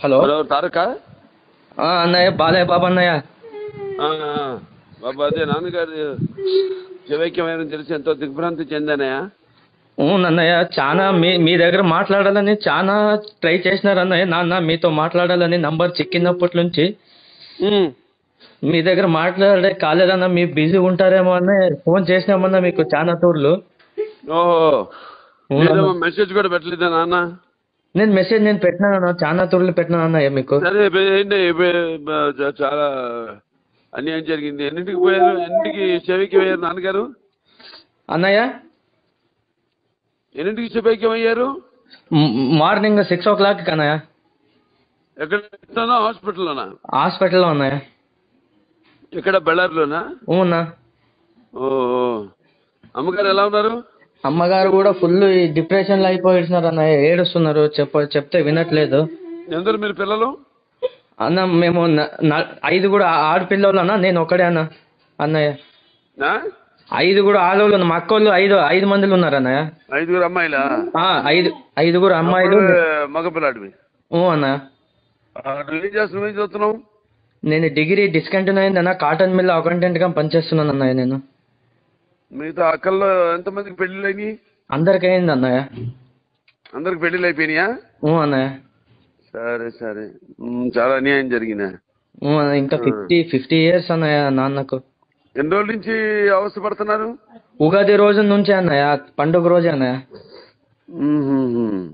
Hello hello తారకా ఆ, అన్నయ్య బాలయ్య బాబు అన్నయ్య ఆ, ఆ. బాబా అదే నాన్నగారు శివైక్యమైన తెలిసి ఎంతో దిగ్భ్రాంతి చెందానయా అవును అన్నయ్య చాలా మీ మీ దగ్గర మాట్లాడాలని చాలా ట్రై చేసినారు అన్నయ్య నాన్న మీతో మాట్లాడాలని నంబర్ చిక్కినప్పటి నుంచి మీ దగ్గర మాట్లాడే కాలేదన్న మీరు బిజీ ఉంటారేమో అని ఫోన్ చేసినామన్నా మీకు చాలా తూర్లు ఓహో అవునమ్మా. ఏదో మెసేజ్ కూడా పెట్టలేదా నాన్న నేను మెసేజ్ నేను పెట్టినాను చాలా తూర్లు పెట్టినాను అన్నయ్య మీకు సరే ఇప్పుడు ఏంటి ఇప్పుడు బ- చ- చాలా అన్యాయం జరిగింది ఎన్నింటికి పోయారు ఎన్నింటికి శివైక్యం అయ్యారు నాన్నగారు అన్నయ్య ఎన్నింటికి శివైక్యం అయ్యారు మ్- మార్నింగ్ సిక్స్ ఓ క్లాక్ అన్నయ్య ఎక్కడ ఇంట్లోనా హాస్పిటల్లోనా హాస్పిటల్లో అన్నయ్య ఎక్కడ బళ్ళారిలోనా అవునా ఓ ఓ. అమ్మగారు ఎలా ఉన్నారు అమ్మగారు కూడా ఫుల్ డిప్రెషన్లో అయిపోయిస్తున్నారు అన్నయ్య ఏడుస్తున్నారు చెప్ప చెప్తే వినట్లేదు ఎందరు మీరు పిల్లలు అన్న మేము న- న- ఐదు కూడా ఆడపిల్లలు అన్న నేను ఒక్కడే అన్న అన్నయ్య ఆ? ఐదు కూడా ఆడవాళ్ళు మా అక్కోళ్ళు ఐదు ఐదు మందిలు ఉన్నారు అన్నయ్య ఐదుగురు అమ్మాయిలా ఆ, ఐదు ఐదుగురు అమ్మాయిలు మగపిల్లాడివి ఊ అన్నయ్య ఆ, నువ్వు ఏం చేస్తున్నావు ఏం చదువుతున్నావు నేను డిగ్రీ డిస్కంటిన్యూ అయింది అన్న కాటన్ మిల్ అకౌంటెంట్ గా పనిచేస్తున్నాను అన్నయ్య నేను మిగతా అక్కల్లో ఎంతమందికి పెళ్ళిళ్ళు అయినాయి అందరికి అయింది అన్నయ్య అందరికి పెళ్ళిళ్ళు అయిపోయినాయా ఊ అన్నయ్య సరే సరే ఉమ్, చాలా అన్యాయం జరిగిందా ఊ అన్నయ్య ఇంకా ఫిఫ్టీ ఫిఫ్టీ ఇయర్స్ అన్నయ్య నాన్నకు ఎన్ని రోజుల నుంచి అవస్థ పడుతున్నారు ఉగాది రోజు నుంచి అన్నయ్య పండుగ రోజే అన్నయ్య ఉహుహుం.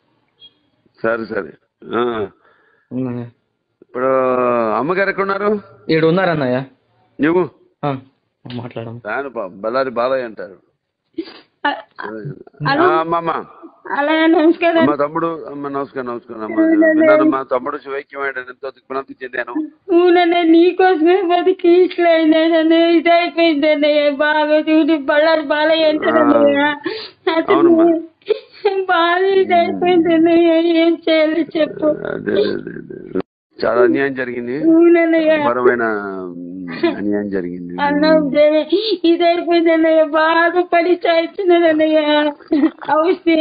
సరే సరే ఆ. అన్నయ్య. ఇప్పుడు అమ్మగారు ఎక్కడ ఉన్నారు ఈడు ఉన్నారు అన్నయ్య నువ్వు ఆ, మాట్లాడము ఆయన బ- బళ్ళారి బాలయ్య అంటారు అ- ఆ, అమ్మమ్మ అలా నమస్కారం అమ్మ తమ్ముడు అమ్మ నమస్కారం నమస్కారం అమ్మ విన్నాను మా తమ్ముడు శివైక్యమైన ఎంతో దిగ్భ్రాంతి చెందాను ఊననే నీకోసమే బతికి ఇట్లా అయినాననే ఇది అయిపోయిందన్నయ్య బాగా చూడు బళ్ళారి బాలయ్య అంటాడన్నయ్య అసలు అవునమ్మా. బాగా ఇది అయిపోయిందన్నయ్య ఏం చేయాలి చెప్పు అదే అదే, అదే. చాలా అన్యాయం జరిగింది ఊనన్నయ్య ఘోరమైన అన్యాయం జరిగింది అన్నం జరే ఇది అయిపోయిందన్నయ్య బాగా పడి చాయిస్తున్నదన్నయ్య ఔషధి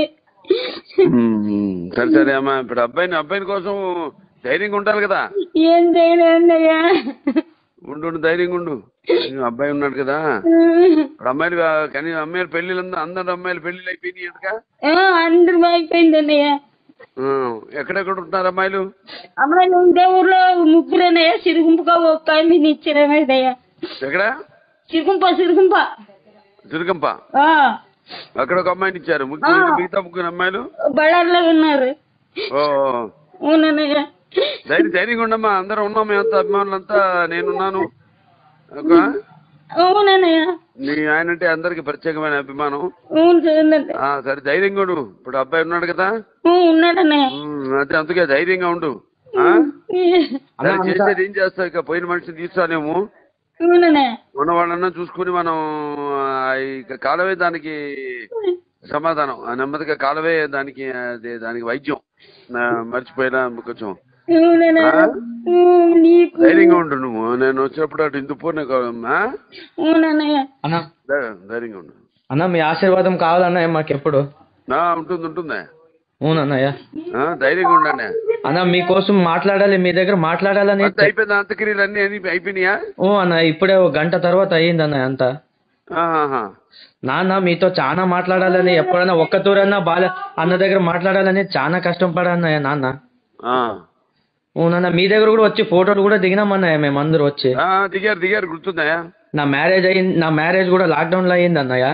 ఉమ్, సరే సరే అమ్మా ఇప్పుడు అబ్బాయిని అబ్బాయిని కోసం ధైర్యంగా ఉండాలి కదా ఏం చేయలే అన్నయ్య ఉండు ఉండు, ధైర్యంగా ఉండు ఈ అబ్బాయి ఉన్నాడు కదా ఇప్పుడు అమ్మాయిలు కానీ అమ్మాయిల పెళ్లిళ్ళు అంద- అందరు అమ్మాయిల పెళ్లిళ్ళు అయిపోయినాయి ఎంతగా ఆ, అందరం అయిపోయిందన్నయ్య ఎక్కడెక్కడ ఉంటున్నారు అమ్మాయిలు అమ్మాయి ఉండే ఊర్లో ముగ్గురన్నయ్య సిరుగుంపుగా ఒక్క ఆమెని ఇచ్చారన్నయ్య ఎక్కడ సిరుగుంప సిరుగుంప తిరుగంప ఆ, అక్కడ ఒక అమ్మాయిని ఇచ్చారు ముగ్గురు మిగతా ముగ్గురు అమ్మాయిలు బళ్ళార్లో ఉన్నారు ఓ అవునన్నయ్య ధైర్యం ధైర్యంగా ఉండమ్మా అందరం ఉన్నాం మేమంతా అభిమానులంతా నేనున్నాను ఒక అవునన్నయ్య నీ ఆయన అంటే అందరికి ప్రత్యేకమైన అభిమానం అవును చూడండి ఆ సరే ధైర్యంగా ఉండు ఇప్పుడు అబ్బాయి ఉన్నాడు కదా ఉన్నాడన్నయ్య ఉమ్, అదే అందుకే ధైర్యంగా ఉండు ఆ? సరే, చేసేది ఏం చేస్తావు ఇక పోయిన మనిషిని తీస్తానేమో అవునన్నయ్య ఉన్న వాళ్ళన్నా చూసుకుని మనం ఆ, ఇక కాలవే దానికి సమాధానం ఆ నెమ్మదిగా కాలవే దానికి అదే దానికి వైద్యం నా మర్చిపోయినా కొంచెం అవునన్నయ్య ఆ? ఊ, నీకు ధైర్యంగా ఉండు నువ్వు నేను వచ్చినప్పుడు అటు ఇందుపూర్ నీకు ఆ? అవునన్నయ్య అన్న ధై- ధైర్యంగా ఉండు అన్న మీ ఆశీర్వాదం కావాలన్నయ్య మాకెప్పుడు ఆ, ఉంటుంది ఉంటుంది అవునన్నయ్య ఆ, ధైర్యంగా ఉండండి అన్న మీకోసం మాట్లాడాలి మీ దగ్గర మాట్లాడాలని అంత అయిపోయింది అంత్యక్రియలు అన్ని అన్ని అయిపోయినాయా ఓ అన్న ఇప్పుడే ఒక గంట తర్వాత అయ్యింది అన్నయ్య అంతా ఆహాహా. నాన్న మీతో చాలా మాట్లాడాలని ఎప్పుడైనా ఒక్క తూరన్నా బాల అన్న దగ్గర మాట్లాడాలని చాలా కష్టం పడన్నయ్య నాన్న ఆ. అవునన్న మీ దగ్గర కూడా వచ్చి ఫోటోలు కూడా దిగినామన్నయ్య మేము అందరూ వచ్చి ఆ, దిగారు దిగారు గుర్తుందా నా మ్యారేజ్ అయింది నా మ్యారేజ్ కూడా లాక్డౌన్ లో అయింది అన్నయ్య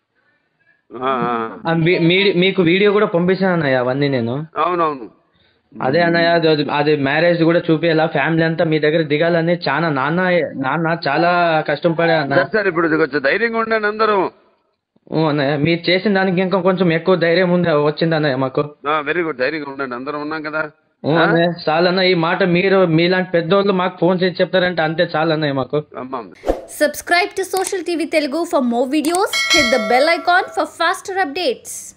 ఆ, ఆ. ఆ మీ- మీ- మీకు వీడియో కూడా పంపించాను అన్నయ్య అవన్నీ నేను అవునవును అదే అన్నయ్య అది- అది మ్యారేజ్ కూడా చూపించాలా ఫ్యామిలీ అంతా మీ దగ్గర దిగాలని చాలా నాన్న నాన్న చాలా కష్టం పడే అన్న సరే సరే ఇప్పుడు కొంచెం ధైర్యంగా ఉండండి అందరూ ఊ అన్నయ్య మీరు చేసిన దానికి ఇంకా కొంచెం ఎక్కువ ధైర్యం ఉంది వచ్చింది అన్నయ్య మాకు వెరీ గుడ్ ధైర్యంగా ఉండండి అందరం ఉన్నాం కదా ఊ అన్నయ్య చాలన్న ఈ మాట మీరు మీలాంటి పెద్దోళ్ళు మాకు ఫోన్ చేసి చెప్తారంటే అంతే చాలు అన్నయ్య మాకు అమ్మా Subscribe to Social TV Telugu for more videos. Hit the bell icon for faster updates.